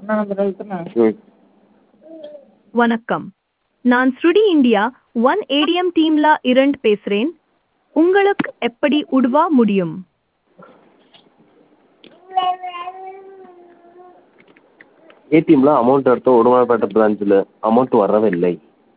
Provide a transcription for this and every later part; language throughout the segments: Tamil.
ம் வணக்கம் நான் ஸ்ருடி இந்தியா ஒன் ஏடிஎம் டீம்ல இரண்டு பேசுறேன் உங்களுக்கு எப்படி உதவ முடியும் ஏடிஎம்ல அமௌண்ட் எடுத்தோம் உடுமலைப்பேட்டை பிரான்ச்சில் அமௌண்ட் வரவில்லை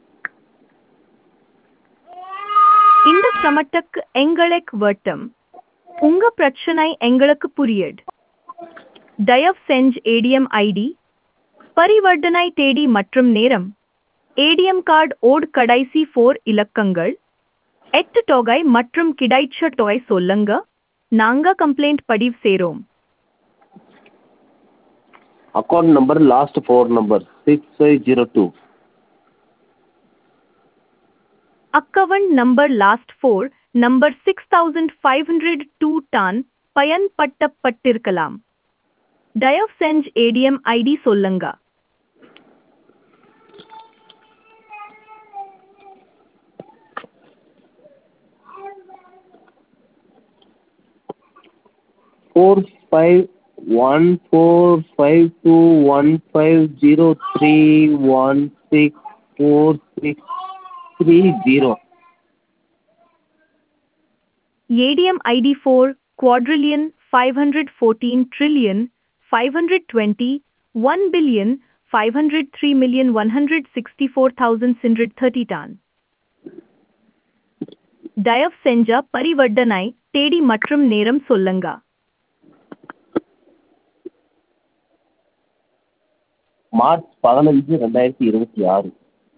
இந்த சிரமத்துக்கு எங்களுக்கு வட்டம் உங்க பிரச்சனை எங்களுக்கு புரியுது தயவு செஞ்சு ஏடிஎம் ஐடி பரிவர்த்தனை தேதி மற்றும் நேரம் ஏடிஎம் கார்டு ஓட் கடைசி ஃபோர் இலக்கங்கள் எட்டு தொகை மற்றும் கிடைச்ச தொகை சொல்லுங்க நாங்க கம்ப்ளைண்ட் பதிவு செய்றோம் account number last four number six five zero two account number last four number six thousand five hundred two டான் பயன்படுத்தப்பட்டிருக்கலாம் தயவு செஞ்சு ஏடிஎம் ஐடி சொல்லுங்க four five one four five two one five zero three one six four six three zero ATM ID four quadrillion five hundred fourteen trillion five hundred twenty one billion five hundred three million one hundred sixty four thousand hundred thirty Don தயவு செஞ்ச பரிவர்த்தனை தேதி மற்றும் நேரம் சொல்லுங்க மார்ச் பதினஞ்சு ரெண்டாயிரத்தி இருபத்தி ஆறு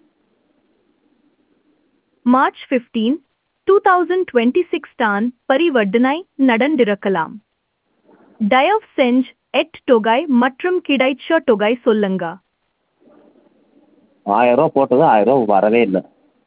March fifteen two thousand twenty six டான் பரிவர்த்தனை நடந்திருக்கலாம் தயவு செஞ்சு எட் தொகை மற்றும் கிடைச்ச தொகை சொல்லுங்க ஆயிரம் ரூபா போட்டது ஆயிரம் ரூபா வரவே இல்லை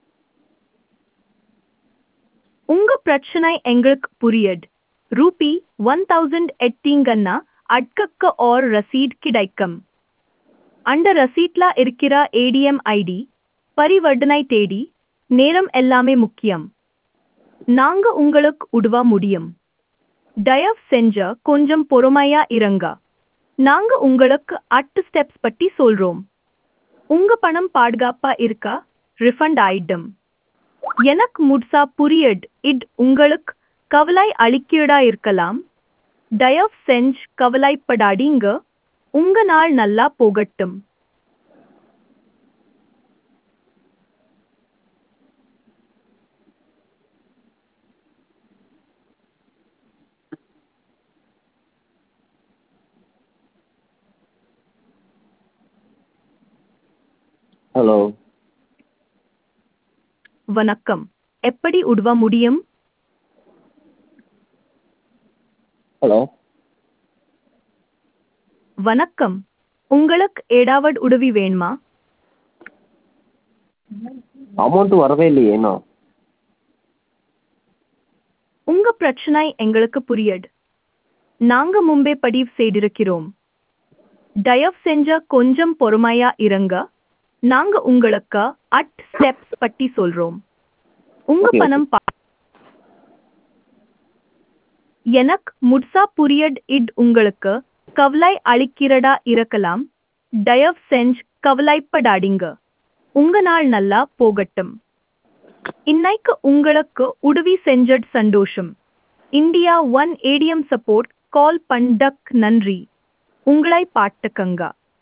உங்க பிரச்சனை எங்களுக்கு புரியுது ரூபி ஒன் தௌசண்ட் எட்டிங்கன்னா அட்கக்க ஓர் ரசீட் கிடைக்கும் அந்த ரசீட்ல இருக்கிற ஏடிஎம் ஐடி பரிவர்த்தனை தேதி நேரம் எல்லாமே முக்கியம் நாங்க உங்களுக்கு உதவ முடியும் தயவு செஞ்ச கொஞ்சம் பொறுமையா இருங்க நாங்க உங்களுக்கு அட்டு ஸ்டெப்ஸ் பத்தி சொல்றோம் உங்க பணம் பாதுகாப்பா இருக்கா ரிஃபண்ட் ஆயிடும் எனக்கு முட்சா புரியுது இது உங்களுக்கு கவலை அளிக்கிறதா இருக்கலாம் தயவு செஞ்சு கவலைப்படாதீங்க உங்க நாள் நல்லா போகட்டும் ஹலோ வணக்கம் எப்படி உதவ முடியும் ஹலோ வணக்கம் உங்களுக்கு ஏதாவது உதவி வேணுமா அமௌண்ட் வரவே இல்லையே இன்னும் உங்க பிரச்சனை எங்களுக்கு புரியுது நாங்க முன்பே பதிவு செய்திருக்கிறோம் தயவு செஞ்ச கொஞ்சம் பொறுமையா இருங்க நாங்க உங்களுக்கு அட் ஸ்டெப்ஸ் பத்தி சொல்றோம் உங்க Okay, okay. பணம் பா- எனக்கு முட்சா புரியட் இட் உங்களுக்கு கவலை அளிக்கிறதா இருக்கலாம் தயவு செஞ்சு கவலைப்படாதீங்க உங்க நாள் நல்லா போகட்டும் இன்னைக்கு உங்களுக்கு உதவி செஞ்சட் சந்தோஷம் India one ATM support call பண்டக் நன்றி உங்களை பாட்டுக்கங்க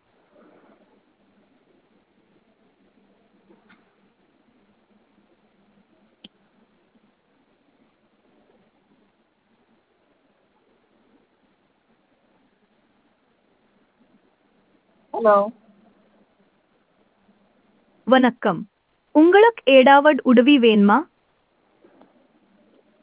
ஹலோ வணக்கம் உங்களுக்கு ஏதாவது உதவி வேணுமா